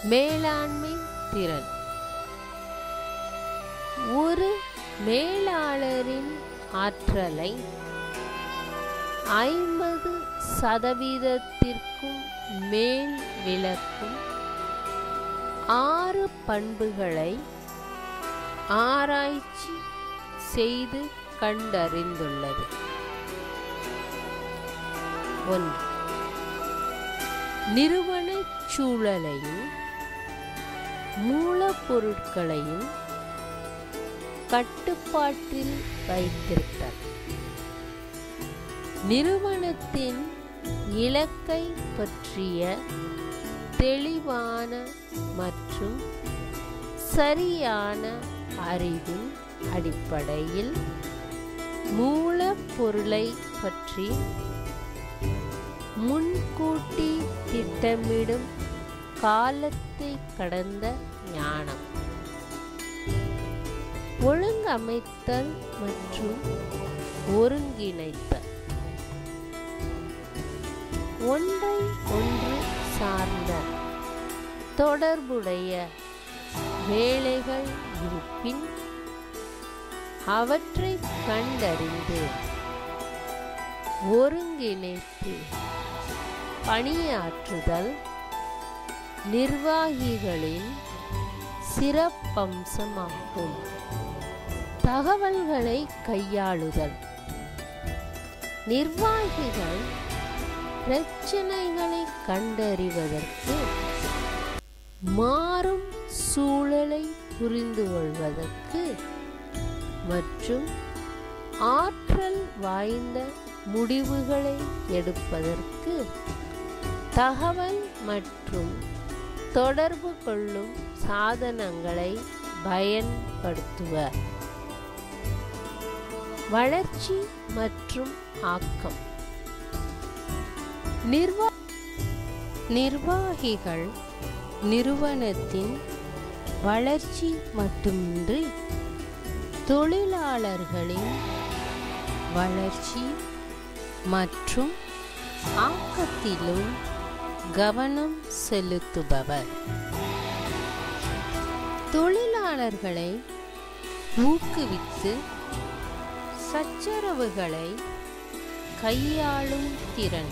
மேலாண்மை திறன் ஒரு மேலாளரின் ஆற்றலை ஐம்பது சதவீதத்திற்கும் மேல் விளக்கும் ஆறு பண்புகளை ஆராய்ச்சி செய்து கண்டறிந்துள்ளது ஒன்று நிறுவன சூழலையும் மூலப்பொருட்களையும் கட்டுப்பாட்டில் வைத்திருத்தல் நிறுவனத்தின் இலக்கை பற்றிய தெளிவான மற்றும் சரியான அறிவின் அடிப்படையில் மூலப்பொருளை பற்றி முன்கூட்டி திட்டமிடும் காலத்தை கடந்த ஞானம் ஒழுங்கமைத்தல் மற்றும் ஒருங்கிணைத்தல் ஒன்றை ஒன்று சார்ந்த தொடர்புடைய வேலைகள் இருப்பின் அவற்றை கண்டறிந்து ஒருங்கிணைத்து பணியாற்றுதல் நிர்வாகிகளின் சிறப்பம்சமாகும் தகவல்களை கையாளுதல் நிர்வாகிகள் பிரச்சனைகளை கண்டறிவதற்கு மாறும் சூழலை புரிந்து கொள்வதற்கு மற்றும் ஆற்றல் வாய்ந்த முடிவுகளை எடுப்பதற்கு தகவல் மற்றும் தொடர்பு கொள்ளும் சாதனங்களை பயன்படுத்துவர் வளர்ச்சி மற்றும் ஆக்கம் நிர்வா நிர்வாகிகள் நிறுவனத்தின் வளர்ச்சி மட்டுமின்றி தொழிலாளர்களின் வளர்ச்சி மற்றும் ஆக்கத்திலும் கவனம் செலுத்துபவர் தொழிலாளர்களை ஊக்குவித்து சச்சரவுகளை கையாளும் திறன்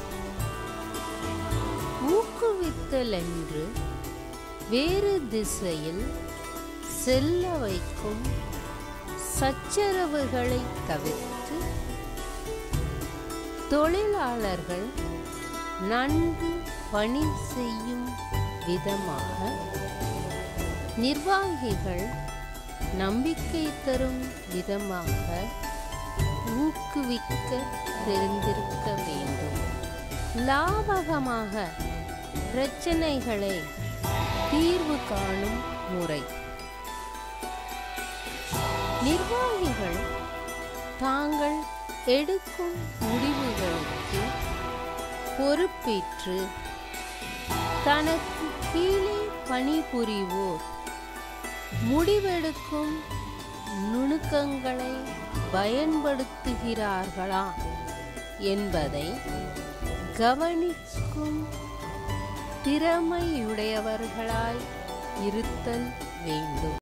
ஊக்குவித்தல் என்று வேறு திசையில் செல்ல வைக்கும் சச்சரவுகளை தவிர்த்து தொழிலாளர்கள் நன்கு பணி செய்யும் விதமாக நிர்வாகிகள் நம்பிக்கை தரும் விதமாக ஊக்குவிக்க தெரிந்திருக்க வேண்டும் லாபகமாக பிரச்சனைகளை தீர்வு காணும் முறை நிர்வாகிகள் தாங்கள் எடுக்கும் முடிவுகளுக்கு பொறுப்பேற்று தனக்கு கீழே பணிபுரிவோர் முடிவெடுக்கும் நுணுக்கங்களை பயன்படுத்துகிறார்களா என்பதை கவனிக்கும் திறமையுடையவர்களாய் இருத்தல் வேண்டும்